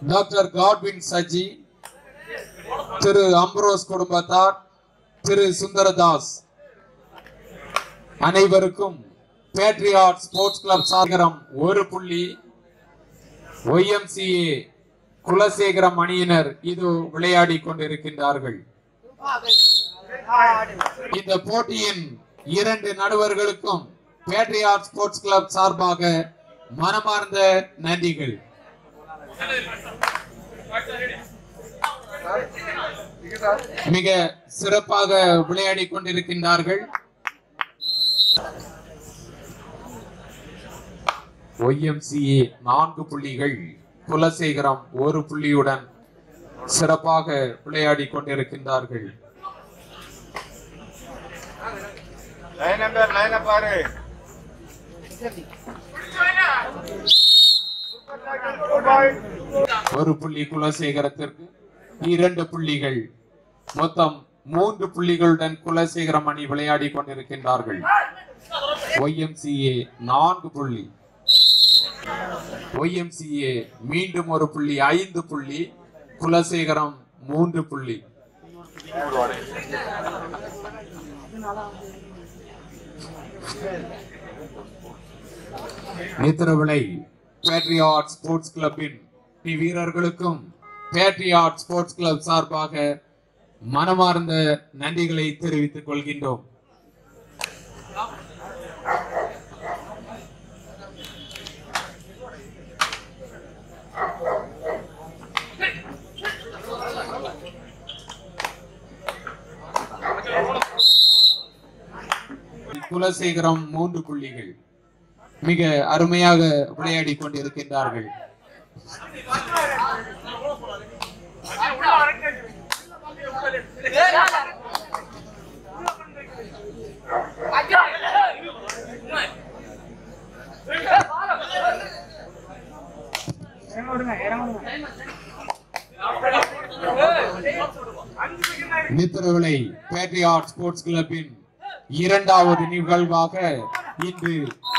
Doctor Godwin சஜி திரு அம்ரோஸ் குடும்பத்தார் திரு சுந்தரதாஸ் அனைவருக்கும் patriot sports club சாகரம் ஒரு புள்ளி ஒய்எம்சிஏ குலசேகரம் அணியினர் இது விளையாடி கொண்டிருக்கின்றார்கள் இந்த போட்டியின் இரண்டு நடுவர்களுக்கும் பேட்ரியாட் ஸ்போர்ட்ஸ் கிளப் சார்பாக மனமார்ந்த நன்றிகள் மிக சிறப்பாக விளையாடி கொண்டிருக்கின்றார்கள் ஒய்எம்சிஏ நான்கு புள்ளிகள் குலசேகரம் ஒரு புள்ளியுடன் சிறப்பாக விளையாடி கொண்டிருக்கின்றார்கள் லைன் நம்பர் லைன் பாரு ஒரு புள்ளி குலசேகரத்திற்கு இரண்டு புள்ளிகள் மொத்தம் மூன்று புள்ளிகளுடன் குலசேகரம் அணி விளையாடி கொண்டிருக்கின்றார்கள் ஒய்எம்சிஏ நான்கு புள்ளி ஒய்எம்சிஏ மீண்டும் ஒரு புள்ளி ஐந்து புள்ளி குலசேகரம் மூன்று புள்ளி நேத்திரவிளை பேட்ரியாட் ஸ்போர்ட்ஸ் கிளப்பின் வீரர்களுக்கும் பேட்ரியாட் ஸ்போர்ட்ஸ் கிளப் சார்பாக மனமார்ந்த நன்றிகளை தெரிவித்துக் கொள்கின்றோம் குலசேகரம் மூன்று புள்ளிகள் மிக அருமையாக விளையாடி கொண்டிருக்கின்றார்கள் நித்திரவிளை பேட்ரியாட் ஸ்போர்ட்ஸ் கிளப்பின் இரண்டாவது நிகழ்வாக இன்று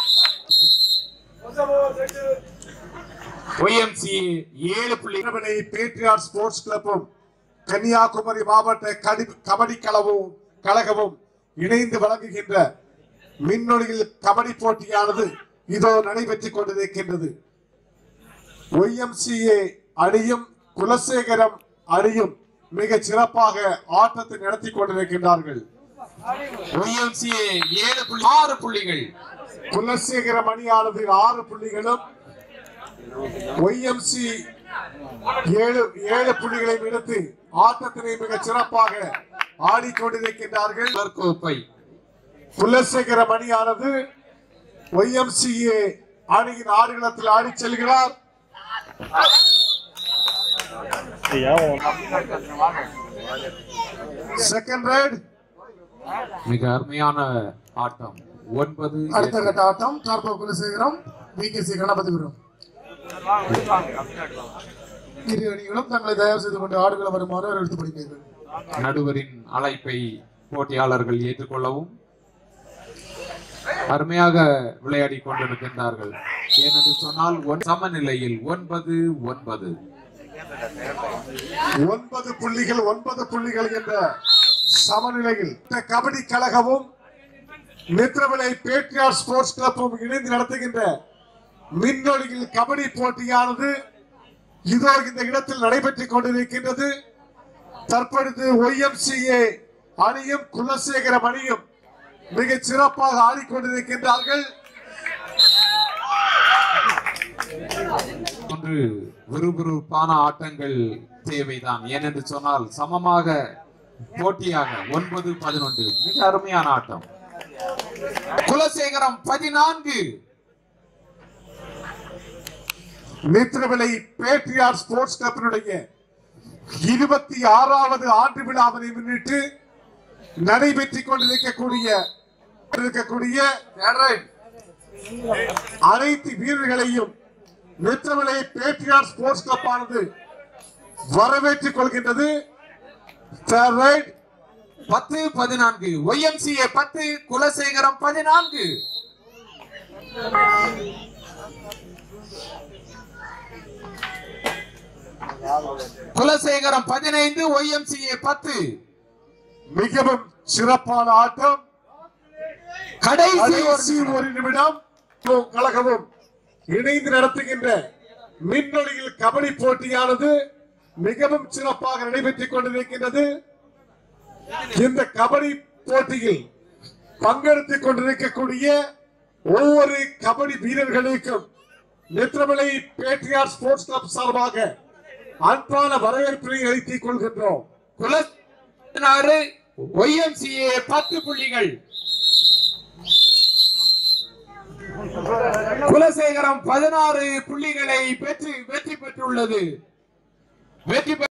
ஒய்எம்சி ஏழு புள்ளி திருமணி பேட்ரியாட் ஸ்போர்ட்ஸ் கிளப்பும் கன்னியாகுமரி மாவட்ட கடி கபடி கலவும் கழகமும் இணைந்து வழங்குகின்ற மின்னொலியில் கபடி போட்டியானது இதோ நடைபெற்றுக் கொண்டிருக்கின்றது ஒய்எம்சிஏ அணியும் குலசேகரம் அணியும் மிக சிறப்பாக ஆட்டத்தை நடத்தி கொண்டிருக்கின்றார்கள் ஒய்எம்சிஏ ஏழு புள்ளி ஆறு புள்ளிகள் குலசேகரம் அணியானது ஆறு புள்ளிகளும் ஒய்எம்சி ஏழு ஏழு புள்ளிகளை எடுத்து ஆட்டத்தினை மிக சிறப்பாக ஆடிக்கொண்டிருக்கின்றார்கள் கோப்பை குலசேகரம் அணியானது ஒய்எம்சிஏ அணியின் ஆடுகளத்தில் ஆடி செல்கிறார் செகண்ட் ரைட் மிக அருமையான ஆட்டம் ஒன்பது அடுத்த கட்ட ஆட்டம் டார்போ குலசேகரம் விகேசி கணபதிபுரம் இரு அணிகளும் தங்களை தயார் செய்து கொண்டு ஆடுகளை வருமாறு எடுத்துப்படுகிறீர்கள் நடுவரின் அழைப்பை போட்டியாளர்கள் ஏற்றுக்கொள்ளவும் அருமையாக விளையாடி கொண்டிருக்கின்றார்கள் ஏனென்று சொன்னால் ஒன்- சமநிலையில் ஒன்பது ஒன்பது ஒன்பது புள்ளிகள் ஒன்பது புள்ளிகள் என்ற சமநிலையில் இந்த கபடி கழகமும் மித்ரவிலை பேட்ரியார் ஸ்போர்ட்ஸ் கிளப்பும் இணைந்து நடத்துகின்ற மின்னொலியில் கபடி போட்டியானது இதோ இந்த இடத்தில் நடைபெற்றுக் கொண்டிருக்கின்றது தற்பொழுது ஒய்எம்சிஏ அணியும் குலசேகரம் அணியும் மிக சிறப்பாக ஆடிக்கொண்டிருக்கின்றார்கள் ஒன்று விறுவிறுப்பான ஆட்டங்கள் தேவைதான் ஏனென்று சொன்னால் சமமாக போட்டியாக ஒன்பது பதினொன்று மிக அருமையான ஆட்டம் குலசேகரம் பதினான்கு மித்ரவிலை பேட்ரியார் ஸ்போர்ட்ஸ் கிளப்பினுடைய இருபத்தி ஆறாவது ஆண்டு விழாவினை முன்னிட்டு நடைபெற்றுக் கொண்டிருக்கக்கூடிய இருக்கக்கூடிய அனைத்து வீரர்களையும் மித்ரவிலை பேட்ரியார் ஸ்போர்ட்ஸ் கிளப் ஆனது வரவேற்றுக் கொள்கின்றது Third right. பத்து பதினான்கு ஒய்எம்சிஏ பத்து குலசேகரம் பதினான்கு குலசேகரம் பதினைந்து ஒய்எம்சிஏ பத்து மிகவும் சிறப்பான ஆட்டம் கடைசி ஒரு கடைசி ஒரு நிமிடம் கழகமும் இணைந்து நடத்துகின்ற மின்னொலியில் கபடி போட்டியானது மிகவும் சிறப்பாக நடைபெற்றுக் கொண்டிருக்கின்றது இந்த கபடி போட்டியில் பங்கெடுத்துக் கொண்டிருக்கக்கூடிய ஒவ்வொரு கபடி வீரர்களுக்கும் நெத்திரமலை பேட்ரியார் ஸ்போர்ட்ஸ் கிளப் சார்பாக அன்பான வரவேற்பினை அளித்துக் கொள்கின்றோம் குலசேகரம் ஒய்எம்சிஏ பத்து புள்ளிகள் குலசேகரம் பதினாறு புள்ளிகளை பெற்று வெற்றி பெற்றுள்ளது வெற்றி பெற்ற